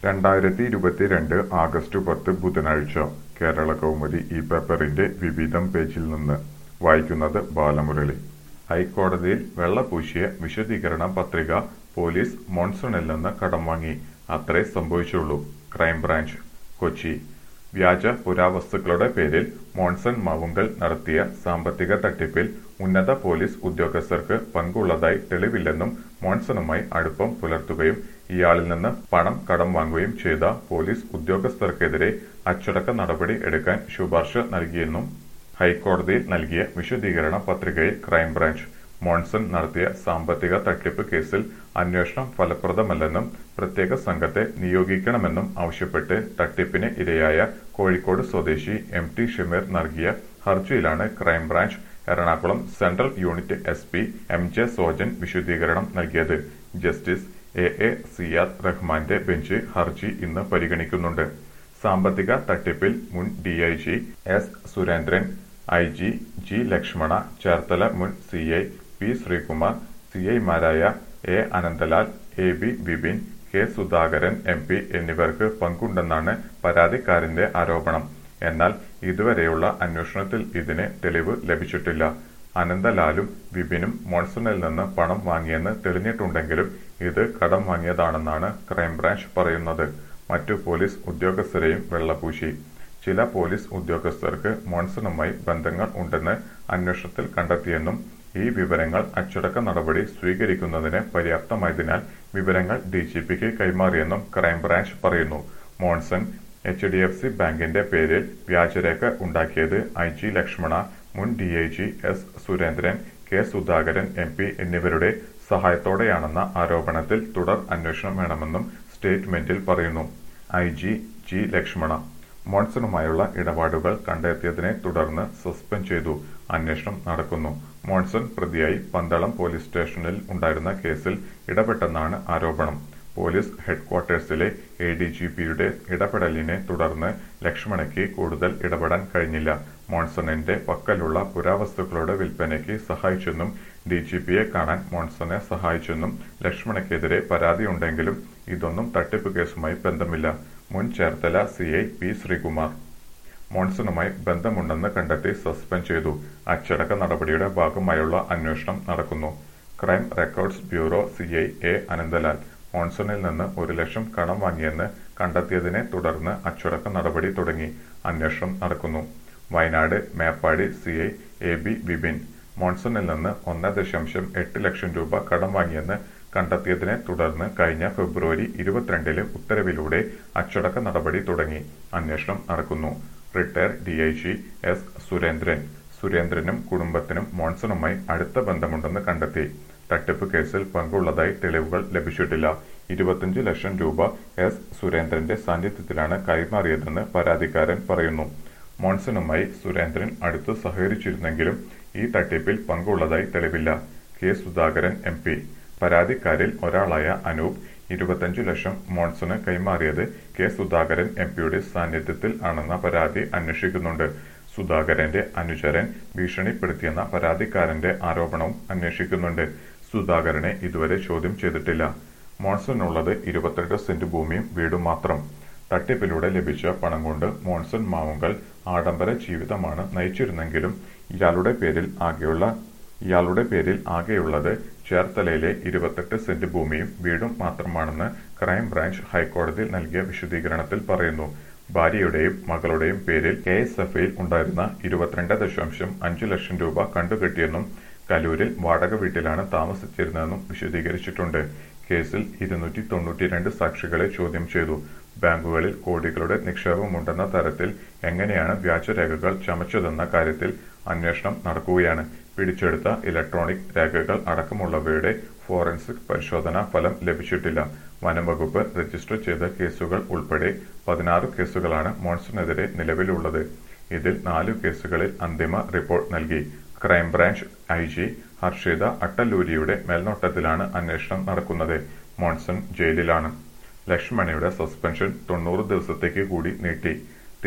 രണ്ടായിരത്തി ഇരുപത്തിരണ്ട് ആഗസ്റ്റ് പത്ത് ബുധനാഴ്ച കേരള കൗമുദി ഈ പേപ്പറിന്റെ വിവിധം പേജിൽ നിന്ന് വായിക്കുന്നത് ബാലമുരളി ഹൈക്കോടതിയിൽ വെള്ളപൂശിയ വിശദീകരണ പത്രിക പോലീസ് മോൺസണിൽ നിന്ന് കടം വാങ്ങി അത്രേ സംഭവിച്ചുള്ളൂ ക്രൈംബ്രാഞ്ച് കൊച്ചി വ്യാജ പുരാവസ്തുക്കളുടെ പേരിൽ മോൺസൺ മാവുങ്കൽ നടത്തിയ സാമ്പത്തിക തട്ടിപ്പിൽ ഉന്നത പോലീസ് ഉദ്യോഗസ്ഥർക്ക് പങ്കുള്ളതായി തെളിവില്ലെന്നും മോൺസണുമായി അടുപ്പം പുലർത്തുകയും ഇയാളിൽ നിന്ന് പണം കടം വാങ്ങുകയും ചെയ്ത പോലീസ് ഉദ്യോഗസ്ഥർക്കെതിരെ അച്ചടക്ക നടപടി എടുക്കാൻ ശുപാർശ നൽകിയെന്നും ഹൈക്കോടതിയിൽ നൽകിയ വിശദീകരണ പത്രികയിൽ ക്രൈംബ്രാഞ്ച് മോൺസൺ നടത്തിയ സാമ്പത്തിക തട്ടിപ്പ് കേസിൽ അന്വേഷണം ഫലപ്രദമല്ലെന്നും പ്രത്യേക സംഘത്തെ നിയോഗിക്കണമെന്നും ആവശ്യപ്പെട്ട് തട്ടിപ്പിന് ഇരയായ കോഴിക്കോട് സ്വദേശി എം ടി ഷമീർ നൽകിയ ഹർജിയിലാണ് crime branch Ernakulam central unit S P M J Sojan വിശദീകരണം നൽകിയത് ജസ്റ്റിസ് എ എ സിയാദ് റഹ്മാന്റെ ബെഞ്ച് ഹർജി ഇന്ന് പരിഗണിക്കുന്നുണ്ട് സാമ്പത്തിക തട്ടിപ്പിൽ മുൻ DIG S Surendran I G G Lakshmana Cherthala മുൻ C I P Sreekumar C ഐമാരായ A Ananthalal A B Vipin K Sudhakaran M P എന്നിവർക്ക് പങ്കുണ്ടെന്നാണ് പരാതിക്കാരന്റെ ആരോപണം എന്നാൽ ഇതുവരെയുള്ള അന്വേഷണത്തിൽ ഇതിന് തെളിവ് ലഭിച്ചിട്ടില്ല അനന്തലാലും വിപിനും മോൺസണിൽ നിന്ന് പണം വാങ്ങിയെന്ന് തെളിഞ്ഞിട്ടുണ്ടെങ്കിലും ഇത് കടം വാങ്ങിയതാണെന്നാണ് ക്രൈംബ്രാഞ്ച് പറയുന്നത് മറ്റു പോലീസ് ഉദ്യോഗസ്ഥരെയും വെള്ളപൂശി ചില പോലീസ് ഉദ്യോഗസ്ഥർക്ക് മോൺസണുമായി ബന്ധങ്ങൾ ഉണ്ടെന്ന് അന്വേഷണത്തിൽ കണ്ടെത്തിയെന്നും ഈ വിവരങ്ങൾ അച്ചടക്ക നടപടി സ്വീകരിക്കുന്നതിന് പര്യാപ്തമായതിനാൽ വിവരങ്ങൾ ഡിജിപിക്ക് കൈമാറിയെന്നും ക്രൈംബ്രാഞ്ച് പറയുന്നു Monson H D F C ബാങ്കിന്റെ പേരിൽ വ്യാജരേഖ ഉണ്ടാക്കിയത് ഐ ജി ലക്ഷ്മണ മുൻ DIG S Surendran K Sudhakaran M P എന്നിവരുടെ സഹായത്തോടെയാണെന്ന ആരോപണത്തിൽ തുടർ അന്വേഷണം വേണമെന്നും സ്റ്റേറ്റ്മെന്റിൽ പറയുന്നു ഐ ജി ജി ലക്ഷ്മണ മോൺസണുമായുള്ള ഇടപാടുകൾ കണ്ടെത്തിയതിനെ തുടർന്ന് സസ്പെൻഡ് ചെയ്തു അന്വേഷണം നടക്കുന്നു മോൺസൺ പ്രതിയായി പന്തളം പോലീസ് സ്റ്റേഷനിൽ ഉണ്ടായിരുന്ന കേസിൽ ഇടപെട്ടെന്നാണ് ആരോപണം പോലീസ് ഹെഡ്ക്വാർട്ടേഴ്സിലെ എ ഡി ജി പിയുടെ ഇടപെടലിനെ തുടർന്ന് ലക്ഷ്മണയ്ക്ക് കൂടുതൽ ഇടപെടാൻ കഴിഞ്ഞില്ല മോൺസണിന്റെ പക്കലുള്ള പുരാവസ്തുക്കളുടെ വിൽപ്പനയ്ക്ക് സഹായിച്ചെന്നും ഡി ജി പിയെ കാണാൻ മോൺസനെ സഹായിച്ചെന്നും ലക്ഷ്മണയ്ക്കെതിരെ പരാതിയുണ്ടെങ്കിലും ഇതൊന്നും തട്ടിപ്പ് കേസുമായി ബന്ധമില്ല മുൻ Cherthala C I P Sreekumar മോൺസണുമായി ബന്ധമുണ്ടെന്ന് കണ്ടെത്തി സസ്പെൻഡ് ചെയ്തു അച്ചടക്ക നടപടിയുടെ ഭാഗമായുള്ള അന്വേഷണം നടക്കുന്നു crime records bureau C I A Ananthalal മോൺസണിൽ നിന്ന് ഒരു ലക്ഷം കടം വാങ്ങിയെന്ന് കണ്ടെത്തിയതിനെ തുടർന്ന് അച്ചടക്ക നടപടി തുടങ്ങി അന്വേഷണം നടക്കുന്നു Wayanad Meppadi C I A B Vipin മോൺസണിൽ നിന്ന് ഒന്ന് ദശാംശം എട്ട് ലക്ഷം രൂപ കടം വാങ്ങിയെന്ന് കണ്ടെത്തിയതിനെ തുടർന്ന് കഴിഞ്ഞ ഫെബ്രുവരി ഇരുപത്തിരണ്ടിലെ ഉത്തരവിലൂടെ അച്ചടക്ക നടപടി തുടങ്ങി അന്വേഷണം നടക്കുന്നു റിട്ടയർ ഡിഐജി എസ് സുരേന്ദ്രൻ സുരേന്ദ്രനും കുടുംബത്തിനും മോൺസണുമായി അടുത്ത ബന്ധമുണ്ടെന്ന് കണ്ടെത്തി തട്ടിപ്പ് കേസിൽ പങ്കുള്ളതായി തെളിവുകൾ ലഭിച്ചിട്ടില്ല ഇരുപത്തിയഞ്ച് ലക്ഷം രൂപ എസ് സുരേന്ദ്രന്റെ സാന്നിധ്യത്തിലാണ് കൈമാറിയതെന്ന് പരാതിക്കാരൻ പറയുന്നു മോൺസണുമായി സുരേന്ദ്രൻ അടുത്ത് സഹകരിച്ചിരുന്നെങ്കിലും ഈ തട്ടിപ്പിൽ പങ്കുള്ളതായി തെളിവില്ല കെ സുധാകരൻ എം പി പരാതിക്കാരിൽ ഒരാളായ അനൂപ് ഇരുപത്തിയഞ്ചു ലക്ഷം മോൺസണ് കൈമാറിയത് കെ സുധാകരൻ എം പിയുടെ സാന്നിധ്യത്തിൽ ആണെന്ന പരാതി അന്വേഷിക്കുന്നുണ്ട് സുധാകരന്റെ അനുചരൻ ഭീഷണിപ്പെടുത്തിയെന്ന പരാതിക്കാരന്റെ ആരോപണവും അന്വേഷിക്കുന്നുണ്ട് സുധാകരനെ ഇതുവരെ ചോദ്യം ചെയ്തിട്ടില്ല മോൺസണിനുള്ളത് ഇരുപത്തെട്ട് സെന്റ് ഭൂമിയും വീടും മാത്രം തട്ടിപ്പിലൂടെ ലഭിച്ച പണം കൊണ്ട് മോൺസൺ മാവുങ്കൽ ആഡംബര ജീവിതമാണ് നയിച്ചിരുന്നെങ്കിലും ഇയാളുടെ പേരിൽ ആകെയുള്ള ഇയാളുടെ പേരിൽ ആകെയുള്ളത് ചേർത്തലയിലെ ഇരുപത്തെട്ട് സെന്റ് ഭൂമിയും വീടും മാത്രമാണെന്ന് ക്രൈംബ്രാഞ്ച് ഹൈക്കോടതിയിൽ നൽകിയ വിശദീകരണത്തിൽ പറയുന്നു ഭാര്യയുടെയും മകളുടെയും പേരിൽ കെ എസ് എഫ് ഐയിൽ ഉണ്ടായിരുന്ന ഇരുപത്തിരണ്ട് ദശാംശം അഞ്ചു ലക്ഷം രൂപ കണ്ടുകെട്ടിയെന്നും കലൂരിൽ വാടക വീട്ടിലാണ് താമസിച്ചിരുന്നതെന്നും വിശദീകരിച്ചിട്ടുണ്ട് കേസിൽ ഇരുന്നൂറ്റി തൊണ്ണൂറ്റിരണ്ട് സാക്ഷികളെ ചോദ്യം ചെയ്തു ബാങ്കുകളിൽ കോടികളുടെ നിക്ഷേപമുണ്ടെന്ന തരത്തിൽ എങ്ങനെയാണ് വ്യാജരേഖകൾ ചമച്ചതെന്ന കാര്യത്തിൽ അന്വേഷണം നടക്കുകയാണ് പിടിച്ചെടുത്ത ഇലക്ട്രോണിക് രേഖകൾ അടക്കമുള്ളവയുടെ ഫോറൻസിക് പരിശോധനാ ഫലം ലഭിച്ചിട്ടില്ല വനംവകുപ്പ് രജിസ്റ്റർ ചെയ്ത കേസുകൾ ഉൾപ്പെടെ പതിനാറ് കേസുകളാണ് മോൺസണിനെതിരെ നിലവിലുള്ളത് ഇതിൽ നാലു കേസുകളിൽ അന്തിമ റിപ്പോർട്ട് നൽകി ക്രൈംബ്രാഞ്ച് ഐ ജി ഹർഷിത അട്ടല്ലൂരിയുടെ മേൽനോട്ടത്തിലാണ് അന്വേഷണം നടക്കുന്നത് മോൺസൺ ജയിലിലാണ് ലക്ഷ്മണയുടെ സസ്പെൻഷൻ തൊണ്ണൂറ് ദിവസത്തേക്ക് കൂടി നീട്ടി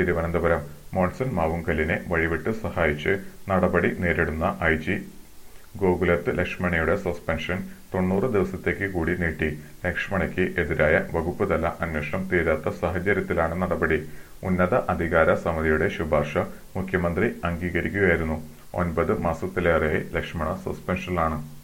തിരുവനന്തപുരം മോൺസൺ മാവുങ്കലിനെ വഴിവിട്ട് സഹായിച്ച് നടപടി നേരിടുന്ന ഐ ജി ഗോകുലത്ത് ലക്ഷ്മണയുടെ സസ്പെൻഷൻ തൊണ്ണൂറ് ദിവസത്തേക്ക് കൂടി നീട്ടി ലക്ഷ്മണയ്ക്ക് എതിരായ വകുപ്പ് തല അന്വേഷണം തീരാത്ത സാഹചര്യത്തിലാണ് നടപടി ഉന്നത അധികാര സമിതിയുടെ ശുപാർശ മുഖ്യമന്ത്രി അംഗീകരിക്കുകയായിരുന്നു ഒൻപത് മാസത്തിലേറെയായി ലക്ഷ്മണ സസ്പെൻഷനിലാണ്